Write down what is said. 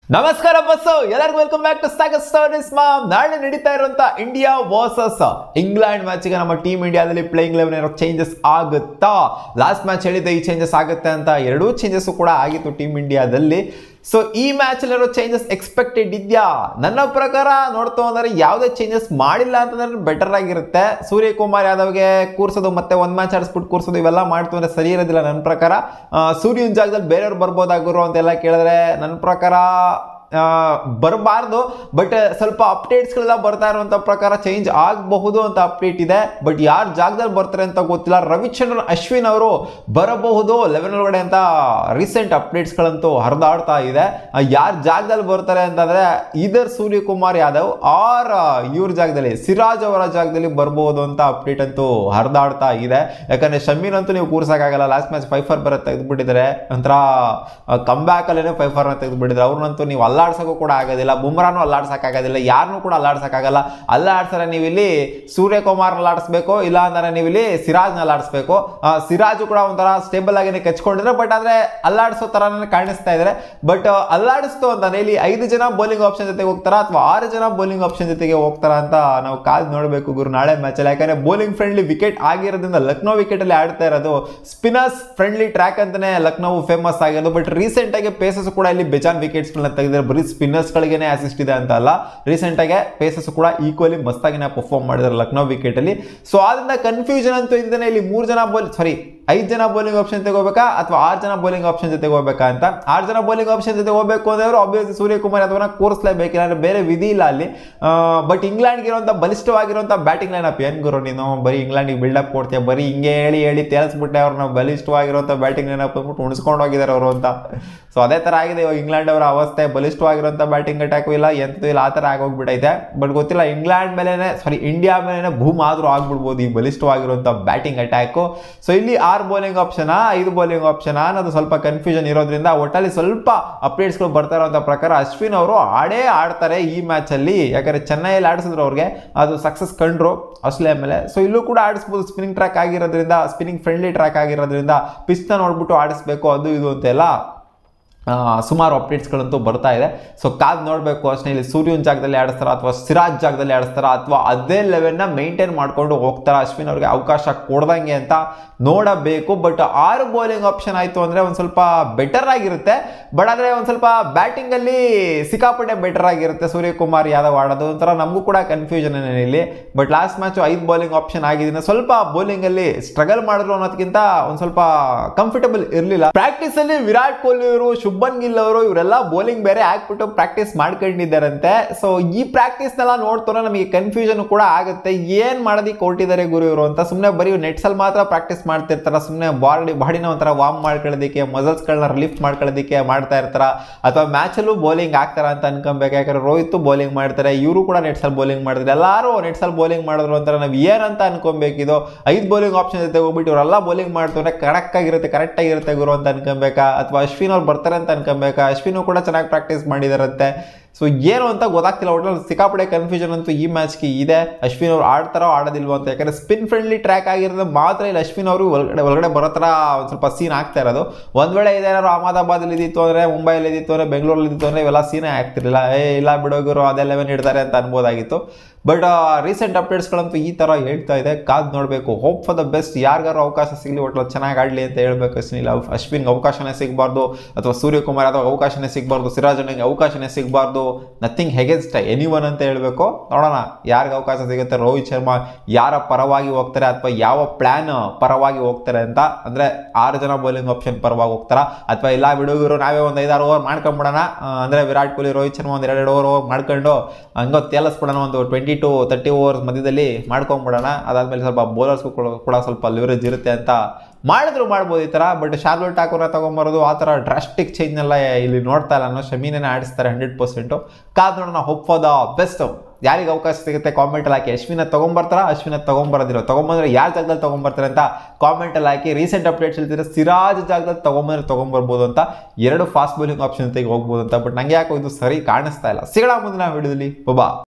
ನಮಸ್ಕಾರ ಬಸ್ಸು ಎಲ್ಲರಿಗೂ welcome back to stock stories ಮಾಮ್ ನಾಳೆ ನಡೀತಾ ಇರುವಂತ ಇಂಡಿಯಾ ವರ್ಸಸ್ ಇಂಗ್ಲೆಂಡ್ ಮ್ಯಾಚ್ಗೆ ನಮ್ಮ ಟೀಮ್ ಇಂಡಿಯಾದಲ್ಲಿ ಪ್ಲೇಯಿಂಗ್ ಲೆವೆನ್ ಏನೋ ಚೇಂಜಸ್ ಆಗುತ್ತಾ ಲಾಸ್ಟ್ ಮ್ಯಾಚ್ ಹೇಳಿದ್ದೆ ಈ ಚೇಂಜಸ್ ಆಗುತ್ತೆ ಅಂತ ಎರಡೂ ಚೇಂಜಸ್ ಕೂಡ ಆಗಿತ್ತು ಟೀಮ್ ಇಂಡಿಯಾದಲ್ಲಿ ಸೊ ಈ ಮ್ಯಾಚ್ ಅಲ್ಲಿರೋ ಚೇಂಜಸ್ ಎಕ್ಸ್ಪೆಕ್ಟೆಡ್ ಇದೆಯಾ ನನ್ನ ಪ್ರಕಾರ ನೋಡ್ತಾ ಅಂದ್ರೆ ಯಾವುದೇ ಚೇಂಜಸ್ ಮಾಡಿಲ್ಲ ಅಂತಂದ್ರೆ ಬೆಟರ್ ಆಗಿರುತ್ತೆ ಸೂರ್ಯಕುಮಾರ್ ಯಾದವ್ಗೆ ಕೂರ್ಸೋದು ಮತ್ತೆ ಒಂದ್ ಮ್ಯಾಚ್ ಆಡಿಸ್ಬಿಟ್ಟು ಕೂರ್ಸೋದು ಇವೆಲ್ಲ ಮಾಡ್ತು ಅಂದ್ರೆ ಸರಿ ಇರೋದಿಲ್ಲ ನನ್ನ ಪ್ರಕಾರ ಆ, ಸೂರ್ಯನ ಜಾಗದಲ್ಲಿ ಬೇರೆಯವ್ರು ಬರ್ಬೋದಾಗಿರೋ ಅಂತೆಲ್ಲ ಕೇಳಿದ್ರೆ ನನ್ನ ಪ್ರಕಾರ ಬರಬಾರ್ದು ಬಟ್ ಸ್ವಲ್ಪ ಅಪ್ಡೇಟ್ಸ್ಗಳೆಲ್ಲ ಬರ್ತಾ ಇರುವಂಥ ಪ್ರಕಾರ ಚೇಂಜ್ ಆಗಬಹುದು ಅಂತ ಅಪ್ಡೇಟ್ ಇದೆ ಬಟ್ ಯಾರ ಜಾಗದಲ್ಲಿ ಬರ್ತಾರೆ ಅಂತ ಗೊತ್ತಿಲ್ಲ ರವಿಚಂದ್ರನ್ ಅಶ್ವಿನ್ ಅವರು ಬರಬಹುದು ಲೆವೆನ್ ಒಳಗಡೆ ಅಂತ ರೀಸೆಂಟ್ ಅಪ್ಡೇಟ್ಸ್ಗಳಂತೂ ಹರಿದಾಡ್ತಾ ಇದೆ ಯಾರ ಜಾಗದಲ್ಲಿ ಬರ್ತಾರೆ ಅಂತಂದ್ರೆ ಇದರ್ ಸೂರ್ಯಕುಮಾರ್ ಯಾದವ್ ಆರ್ ಇವ್ರ ಜಾಗದಲ್ಲಿ ಸಿರಾಜ್ ಅವರ ಜಾಗದಲ್ಲಿ ಬರ್ಬೋದು ಅಂತ ಅಪ್ಡೇಟ್ ಅಂತೂ ಹರಿದಾಡ್ತಾ ಇದೆ ಯಾಕಂದ್ರೆ ಶಮೀನ್ ಅಂತೂ ನೀವು ಕೂರ್ಸಕ್ಕಾಗಲ್ಲ ಲಾಸ್ಟ್ ಮ್ಯಾಚ್ ಫೈವ್ ಫರ್ ಬರೋ ತೆಗೆದುಬಿಟ್ಟಿದ್ದಾರೆ ಒಂಥರ ಕಮ್ ಬ್ಯಾಕ್ ಅಲ್ಲೇ ಫೈವ್ ಫರ್ ತೆಗೆದುಬಿಟ್ಟಿದ್ದಾರೆ ಅವ್ರನ್ನಂತೂ ನೀವು ಅಲ್ಲಾಡ್ಸೋಕ್ಕೂ ಕೂಡ ಆಗೋದಿಲ್ಲ ಬುಮ್ರಾನು ಅಲ್ಲಾಡ್ಸಕ್ಕಾಗೋದಿಲ್ಲ ಯಾರನ್ನೂ ಕೂಡ ಅಲ್ಲಾಡ್ಸಕ್ಕಾಗಲ್ಲ ಅಲ್ಲಾಡ್ಸರೆ ನೀವು ಇಲ್ಲಿ ಸೂರ್ಯಕುಮಾರ್ ಅಲ್ಲಾಡಿಸ್ಬೇಕು ಇಲ್ಲ ಅಂದ್ರೆ ನೀವು ಇಲ್ಲಿ ಸಿರಾಜ್ನ ಅಲ್ಲಾಡಿಸ್ಬೇಕು ಆ, ಸಿರಾಜು ಕೂಡ ಒಂಥರ ಸ್ಟೇಬಲ್ ಆಗಿನೇ ಕಚ್ಕೊಂಡಿದ್ರೆ ಬಟ್ ಆದ್ರೆ ಅಲ್ಲಾಡಿಸೋ ಥರನೇ ಕಾಣಿಸ್ತಾ ಇದ್ದಾರೆ ಬಟ್ ಅಲ್ಲಾಡಿಸ್ತು ಅಂತಂದ್ರೆ ಇಲ್ಲಿ ಐದು ಜನ ಬೌಲಿಂಗ್ ಆಪ್ಷನ್ ಜೊತೆಗೆ ಹೋಗ್ತಾರ ಅಥವಾ ಆರು ಜನ ಬೌಲಿಂಗ್ ಆಪ್ಷನ್ ಜೊತೆಗೆ ಹೋಗ್ತಾರ ಅಂತ ನಾವು ಕಾದ್ ನೋಡಬೇಕು ಗುರು ನಾಳೆ ಮ್ಯಾಚಲ್ಲಿ ಯಾಕಂದ್ರೆ ಬೌಲಿಂಗ್ ಫ್ರೆಂಡ್ಲಿ ವಿಕೆಟ್ ಆಗಿರೋದ್ರಿಂದ ಲಕ್ನೋ ವಿಕೆಟ್ ಅಲ್ಲಿ ಆಡ್ತಾ ಇರೋದು ಸ್ಪಿನ್ನರ್ಸ್ ಫ್ರೆಂಡ್ಲಿ ಟ್ರ್ಯಾಕ್ ಅಂತಾನೆ ಲಕ್ನೋ ಫೇಮಸ್ ಆಗಿರೋದು ಬಟ್ ರೀಸೆಂಟ್ ಆಗಿ ಪೇಸಸ್ ಕೂಡ ಇಲ್ಲಿ ಬೇಜಾನ್ ವಿಕೆಟ್ಸ್ ಗಳನ್ನ ತೆಗೆದ್ರೆ ಬರೀ ಸ್ಪಿನ್ನರ್ಸ್ ಗಳಿಗೆನೆ ಅಸಿಸ್ಟ್ ಇದೆ ಅಂತ ಅಲ್ಲ ರೀಸೆಂಟ್ ಆಗಿ ಪೇಸಸ್ ಕೂಡ ಈಕ್ವಲಿ ಮಸ್ತಾಗಿನ ಪರ್ಫಾರ್ಮ್ ಮಾಡಿದ್ದಾರೆ ಲಕ್ನೋ ವಿಕೆಟ್ ಅಲ್ಲಿ ಸೊ ಆದ್ರಿಂದ ಕನ್ಫ್ಯೂಷನ್ ಅಂತೂ ಇದ್ದಾನೆ ಇಲ್ಲಿ ಮೂರು ಜನ ಬೋಲ್ ಸಾರಿ ಐದು ಜನ ಬೌಲಿಂಗ್ ಆಪ್ಷನ್ ತಗೋಬೇಕಾ ಅಥವಾ ಆರು ಜನ ಬೌಲಿಂಗ್ ಆಪ್ಷನ್ ಜೊತೆ ಹೋಗ್ಬೇಕಾ ಅಂತ ಆರು ಜನ ಬೌಲಿಂಗ್ ಆಪ್ಷನ್ ಜೊತೆ ಹೋಗ್ಬೇಕು ಅಂದ್ರೆ ಆಬ್ವಿಯಸ್ಲಿ ಸೂರ್ಯಕುಮಾರ್ ಅಥವಾ ಕೂರಿಸಲೇಬೇಕು ಇಲ್ಲಾಂದ್ರೆ ಬೇರೆ ವಿಧಿ ಇಲ್ಲ ಅಲ್ಲಿ ಬಟ್ ಇಂಗ್ಲೆಂಡ್ಗೆ ಇರುವಂಥ ಬಲಿಷ್ಠವಾಗಿರುವಂಥ ಬ್ಯಾಟಿಂಗ್ ಲೈನಪ್ ಏನ್ ಗುರು ನೀನು ಬರೀ ಇಂಗ್ಲೆಂಡಿಗೆ ಬಿಲ್ಡಪ್ ಕೊಡ್ತೀಯ ಬರೀ ಹಿಂಗೆ ಹೇಳಿ ಹೇಳಿ ತೇಲ್ಸ್ಬಿಟ್ಟೆ ಅವ್ರನ್ನ ಬಲಿಷ್ಠವಾಗಿರುವಂಥ ಬ್ಯಾಟಿಂಗ್ ಲೈನಪ್ ಅಂದ್ಬಿಟ್ಟು ಉಣಿಸ್ಕೊಂಡು ಹೋಗಿದ್ದಾರೆ ಅವರು ಅಂತ ಸೊ ಅದೇ ಥರ ಆಗಿದೆ ಇವಾಗ ಇಂಗ್ಲೆಂಡ್ ಅವರ ಅವಸ್ಥೆ ಬಲಿಷ್ಠವಾಗಿರುವಂಥ ಬ್ಯಾಟಿಂಗ್ ಅಟ್ಯಾಕು ಇಲ್ಲ ಎಂತೂ ಇಲ್ಲ ಆ ಥರ ಆಗೋಗ್ಬಿಟ್ಟೈತೆ ಬಟ್ ಗೊತ್ತಿಲ್ಲ ಇಂಗ್ಲೆಂಡ್ ಮೇಲೆನೆ ಸಾರಿ ಇಂಡಿಯಾ ಮೇಲೆನೆ ಭೂಮ್ ಆದರೂ ಆಗ್ಬಿಡ್ಬೋದು ಈ ಬಲಿಷ್ಠವಾಗಿರುವಂಥ ಬ್ಯಾಟಿಂಗ್ ಅಟ್ಯಾಕು ಸೊ ಇಲ್ಲಿ ಆರು ಬೌಲಿಂಗ್ ಆಪ್ಷನಾ ಐದು ಬೌಲಿಂಗ್ ಆಪ್ಷನಾ ಅನ್ನೋದು ಸ್ವಲ್ಪ ಕನ್ಫ್ಯೂಷನ್ ಇರೋದ್ರಿಂದ ಒಟ್ಟಲ್ಲಿ ಸ್ವಲ್ಪ ಅಪ್ಡೇಟ್ಸ್ಗಳು ಬರ್ತಾ ಇರೋಂಥ ಪ್ರಕಾರ ಅಶ್ವಿನ್ ಅವರು ಆಡೇ ಆಡ್ತಾರೆ ಈ ಮ್ಯಾಚಲ್ಲಿ ಯಾಕಂದ್ರೆ ಚೆನ್ನೈಯಲ್ಲಿ ಆಡಿಸಿದ್ರು ಅವ್ರಿಗೆ ಅದು ಸಕ್ಸಸ್ ಕಂಡ್ರು ಆಸ್ಟ್ರೇಲಿಯಾ ಮೇಲೆ ಸೊ ಇಲ್ಲೂ ಕೂಡ ಆಡಿಸ್ಬೋದು ಸ್ಪಿನ್ನಿಂಗ್ ಟ್ರ್ಯಾಕ್ ಆಗಿರೋದ್ರಿಂದ ಸ್ಪಿನ್ನಿಂಗ್ ಫ್ರೆಂಡ್ಲಿ ಟ್ರ್ಯಾಕ್ ಆಗಿರೋದ್ರಿಂದ ಪಿಚ್ನ ನೋಡ್ಬಿಟ್ಟು ಆಡಿಸ್ಬೇಕು ಅದು ಇದು ಅಂತೆಲ್ಲ ಆ, ಸುಮಾರು ಅಪ್ಡೇಟ್ಸ್ಗಳಂತೂ ಬರ್ತಾ ಇದೆ ಸೊ ಕಾದ್ ನೋಡಬೇಕು ಅಷ್ಟೇ ಇಲ್ಲಿ ಸೂರ್ಯನ್ ಜಾಗದಲ್ಲಿ ಆಡಿಸ್ತಾರ ಅಥವಾ ಸಿರಾಜ್ ಜಾಗದಲ್ಲಿ ಆಡಿಸ್ತಾರ ಅಥವಾ ಅದೇ ಲೆವೆಲ್ನ ಮೇಂಟೈನ್ ಮಾಡ್ಕೊಂಡು ಹೋಗ್ತಾರ ಅಶ್ವಿನ್ ಅವ್ರಿಗೆ ಅವಕಾಶ ಕೊಡ್ದಂಗೆ ಅಂತ ನೋಡಬೇಕು ಬಟ್ ಆರು ಬೌಲಿಂಗ್ ಆಪ್ಷನ್ ಆಯಿತು ಅಂದರೆ ಒಂದು ಸ್ವಲ್ಪ ಬೆಟರ್ ಆಗಿರುತ್ತೆ ಬಟ್ ಆದರೆ ಒಂದು ಸ್ವಲ್ಪ ಬ್ಯಾಟಿಂಗಲ್ಲಿ ಸಿಕ್ಕಾಪಟ್ಟೆ ಬೆಟರ್ ಆಗಿರುತ್ತೆ ಸೂರ್ಯಕುಮಾರ್ ಯಾದವ್ ಆಡೋದು ಒಂಥರ ನಮಗೂ ಕೂಡ ಕನ್ಫ್ಯೂಷನ್ ಇಲ್ಲಿ ಬಟ್ ಲಾಸ್ಟ್ ಮ್ಯಾಚು ಐದು ಬೌಲಿಂಗ್ ಆಪ್ಷನ್ ಆಗಿದ್ದೀನಿ ಸ್ವಲ್ಪ ಬೌಲಿಂಗಲ್ಲಿ ಸ್ಟ್ರಗಲ್ ಮಾಡಿದ್ರು ಅನ್ನೋದಕ್ಕಿಂತ ಒಂದು ಸ್ವಲ್ಪ ಕಂಫರ್ಟಬಲ್ ಇರಲಿಲ್ಲ ಪ್ರಾಕ್ಟೀಸ್ ಅಲ್ಲಿ ವಿರಾಟ್ ಕೊಹ್ಲಿ ಅವರು ಶುಭನ್ ಗಿಲ್ ಅವರು ಇವರೆಲ್ಲ ಬೌಲಿಂಗ್ ಬೇರೆ ಹಾಕ್ಬಿಟ್ಟು ಪ್ರಾಕ್ಟೀಸ್ ಮಾಡ್ಕೊಂಡಿದ್ದಾರಂತೆ ಸೊ ಈ ಪ್ರಾಕ್ಟೀಸ್ನೆಲ್ಲ ನೋಡ್ತಾರೆ ನಮಗೆ ಕನ್ಫ್ಯೂಷನ್ ಕೂಡ ಆಗುತ್ತೆ ಏನ್ ಮಾಡೋದಕ್ಕೆ ಹೊರಟಿದ್ದಾರೆ ಗುರು ಇವರು ಅಂತ ಸುಮ್ಮನೆ ಬರೀ ನೆಟ್ಸ್ ಅಲ್ಲಿ ಮಾತ್ರ ಪ್ರಾಕ್ಟೀಸ್ ಮಾಡ್ತಿರ್ತಾರ ಸುಮ್ಮನೆ ಬಾಡಿ ಬಾಡಿನ ಒಂಥರ ವಾರ್ಮ್ ಮಾಡ್ಕೊಳ್ಳೋದಕ್ಕೆ ಮಸಲ್ಸ್ಗಳನ್ನ ರಿಲಿಫ್ಟ್ ಮಾಡ್ಕೊಳ್ಳೋದಕ್ಕೆ ಮಾಡ್ತಾ ಇರ್ತಾರ ಅಥವಾ ಮ್ಯಾಚಲ್ಲೂ ಬೌಲಿಂಗ್ ಆಗ್ತಾರ ಅಂತ ಅನ್ಕೊಬೇಕು ಯಾಕಂದ್ರೆ ರೋಹಿತ್ ಬೌಲಿಂಗ್ ಮಾಡ್ತಾರೆ ಇವರು ಕೂಡ ನೆಟ್ಸ್ ಅಲ್ಲಿ ಬೌಲಿಂಗ್ ಮಾಡಿದ್ರೆ ಎಲ್ಲರೂ ನೆಟ್ಸ್ ಅಲ್ಲಿ ಬೌಲಿಂಗ್ ಮಾಡಿದ್ರು ಅಂತಾರೆ ನಾವು ಏನಂತ ಅನ್ಕೊಬೇಕಿದು ಐದು ಬೌಲಿಂಗ್ ಆಪ್ಷನ್ ಜೊತೆ ಹೋಗ್ಬಿಟ್ಟು ಇವರೆಲ್ಲ ಬೌಲಿಂಗ್ ಮಾಡ್ತಾರೆ ಕರೆಕ್ಟ್ ಆಗಿರುತ್ತೆ ಕರೆಕ್ಟ್ ಆಗಿರುತ್ತೆ ಗುರು ಅಂತ ಅನ್ಕೊಬೇಕಾ ಅಥವಾ ಅಶ್ವಿನ್ ಅವ್ರು ಬರ್ತಾರೆ ಅಂತ ಅನ್ಕೊಬೇಕಾ ಅಶ್ವಿನು ಕೂಡ ಚೆನ್ನಾಗಿ ಪ್ರಾಕ್ಟೀಸ್ ಮಾಡಿದಾರಂತೆ ಸೊ ಏನು ಅಂತ ಗೊತ್ತಾಗ್ತಿಲ್ಲ ಒಟ್ನಲ್ಲಿ ಸಿಕ್ಕಾಪಡೆ ಕನ್ಫ್ಯೂಷನ್ ಅಂತೂ ಈ ಮ್ಯಾಚ್ಗೆ ಇದೆ ಅಶ್ವಿನ್ ಅವ್ರು ಆಡ್ತಾರೋ ಆಡೋದಿಲ್ವೋ ಅಂತ ಯಾಕಂದ್ರೆ ಸ್ಪಿನ್ ಫ್ರೆಂಡ್ಲಿ ಟ್ರ್ಯಾಕ್ ಆಗಿರೋದು ಮಾತ್ರ ಇಲ್ಲಿ ಅಶ್ವಿನ್ ಅವರು ಒಳಗಡೆ ಒಳಗಡೆ ಬರೋ ಥರ ಒಂದು ಸ್ವಲ್ಪ ಸೀನ್ ಆಗ್ತಾ ಇರೋದು ಒಂದು ವೇಳೆ ಇದೇನಾದ್ರು ಅಹಮದಾಬಾದಲ್ಲಿ ಇದ್ದಿತ್ತು ಅಂದರೆ ಮುಂಬೈಲಿ ಇದ್ದಿತ್ತು ಅಂದರೆ ಬೆಂಗಳೂರಲ್ಲಿ ಇದ್ದಿತ್ತು ಅಂದರೆ ಇವೆಲ್ಲ ಸೀನೇ ಆಗ್ತಿರ್ಲಿಲ್ಲ ಏ ಇಲ್ಲ ಬಿಡೋಗಿರು ಅದೇ ಲೆವೆನ್ ಇಡ್ತಾರೆ ಅಂತ ಅನ್ಬೋದಾಗಿತ್ತು ಬಟ್ ರೀಸೆಂಟ್ ಅಪ್ಡೇಟ್ಸ್ಗಳಂತೂ ಈ ಥರ ಹೇಳ್ತಾ ಇದೆ ಕಾದ್ ನೋಡಬೇಕು ಹೋಪ್ ಫಾರ್ ದ ಬೆಸ್ಟ್ ಯಾರಿಗಾರು ಅವಕಾಶ ಸಿಗಲಿ ಒಟ್ಟು ಚೆನ್ನಾಗಿ ಆಡಲಿ ಅಂತ ಹೇಳ್ಬೇಕು ಅಶ್ವಿನ್ ಇಲ್ಲ ಅಶ್ವಿನ್ಗೆ ಅವಕಾಶನೇ ಸಿಗಬಾರ್ದು ಅಥವಾ ಸೂರ್ಯಕುಮಾರ್ ಅಥವಾ ಅವಕಾಶನೇ ಸಿಗಬಾರ್ದು ಸಿರಾಜನಿಗೆ ಅವಕಾಶನೇ ಸಿಗಬಾರ್ದು ನಥಿಂಗ್ ಹೆಗೆನ್ಸ್ಟ್ ಎನಿ ಒನ್ ಅಂತ ಹೇಳಬೇಕು ನೋಡೋಣ ಯಾರಿಗೆ ಅವಕಾಶ ಸಿಗುತ್ತೆ ರೋಹಿತ್ ಶರ್ಮಾ ಯಾರ ಪರವಾಗಿ ಹೋಗ್ತಾರೆ ಅಥವಾ ಯಾವ ಪ್ಲ್ಯಾನ್ ಪರವಾಗಿ ಹೋಗ್ತಾರೆ ಅಂತ ಅಂದರೆ ಆರು ಜನ ಬೌಲಿಂಗ್ ಆಪ್ಷನ್ ಪರವಾಗಿ ಹೋಗ್ತಾರ ಅಥವಾ ಇಲ್ಲ ಬಿಡುಗರು ನಾವೇ ಒಂದು ಐದಾರು ಓವರ್ ಮಾಡ್ಕೊಂಬಿಡೋಣ ಅಂದರೆ ವಿರಾಟ್ ಕೊಹ್ಲಿ ರೋಹಿತ್ ಶರ್ಮಾ ಒಂದು ಎರಡು ಓವರ್ ಓವರ್ ಮಾಡ್ಕೊಂಡು ಹಂಗೋ ತೇಲಿಸ್ಬಿಡೋಣ ಒಂದು ಟ್ವೆಂಟಿ ಟು ತರ್ಟಿ ಓವರ್ಸ್ ಮಧ್ಯದಲ್ಲಿ ಮಾಡ್ಕೊಂಬಿಡೋಣ ಅದಾದಮೇಲೆ ಸ್ವಲ್ಪ ಬೌಲರ್ಸ್ಗೂ ಕೂಡ ಸ್ವಲ್ಪ ಲಿವರೇಜ್ ಇರುತ್ತೆ ಅಂತ ಮಾಡಿದ್ರು ಮಾಡ್ಬೋದು ಈ ಥರ ಬಟ್ ಶಾರ್ಲೋಟ್ ಠಾಕೂರ್ನ ತೊಗೊಂಬರೋದು ಆ ಥರ ಡ್ರಾಸ್ಟಿಕ್ ಚೇಂಜ್ನೆಲ್ಲ ಇಲ್ಲಿ ನೋಡ್ತಾ ಇಲ್ಲ ಅನ್ನೋ ಶಮೀನೇ ಆಡಿಸ್ತಾರೆ ಹಂಡ್ರೆಡ್ ಪರ್ಸೆಂಟು ಕಾದ್ ನೋಡೋಣ ಹೋಪ್ ಫಾರ್ ದ ಬೆಸ್ಟ್ ಯಾರಿಗೆ ಅವಕಾಶ ಸಿಗುತ್ತೆ ಕಾಮೆಂಟಲ್ಲಿ ಹಾಕಿ ಅಶ್ವಿನ ತೊಗೊಂಬರ್ತಾರ ಅಶ್ವಿನ ತೊಗೊಂಬರೋದಿರೋ ತೊಗೊಂಬಂದ್ರೆ ಯಾರ ಜಾಗದಲ್ಲಿ ತೊಗೊಂಬರ್ತಾರೆ ಅಂತ ಕಾಮೆಂಟಲ್ಲಿ ಹಾಕಿ ರೀಸೆಂಟ್ ಅಪ್ಡೇಟ್ಸ್ ಹೇಳ್ತಿದ್ರೆ ಸಿರಾಜ್ ಜಾಗದಲ್ಲಿ ತೊಗೊಂಬಂದ್ರೆ ತೊಗೊಂಬರ್ಬೋದು ಅಂತ ಎರಡು ಫಾಸ್ಟ್ ಬೌಲಿಂಗ್ ಆಪ್ಷನ್ ತೆಗೆ ಹೋಗ್ಬೋದು ಅಂತ ಬಟ್ ನಂಗೆ ಯಾಕೋ ಇದು ಸರಿ ಕಾಣಿಸ್ತಾ ಇಲ್ಲ ಸಿಗೋಣ ಮುಂದಿನ ವಿಡಿಯೋದಲ್ಲಿ ಬಾ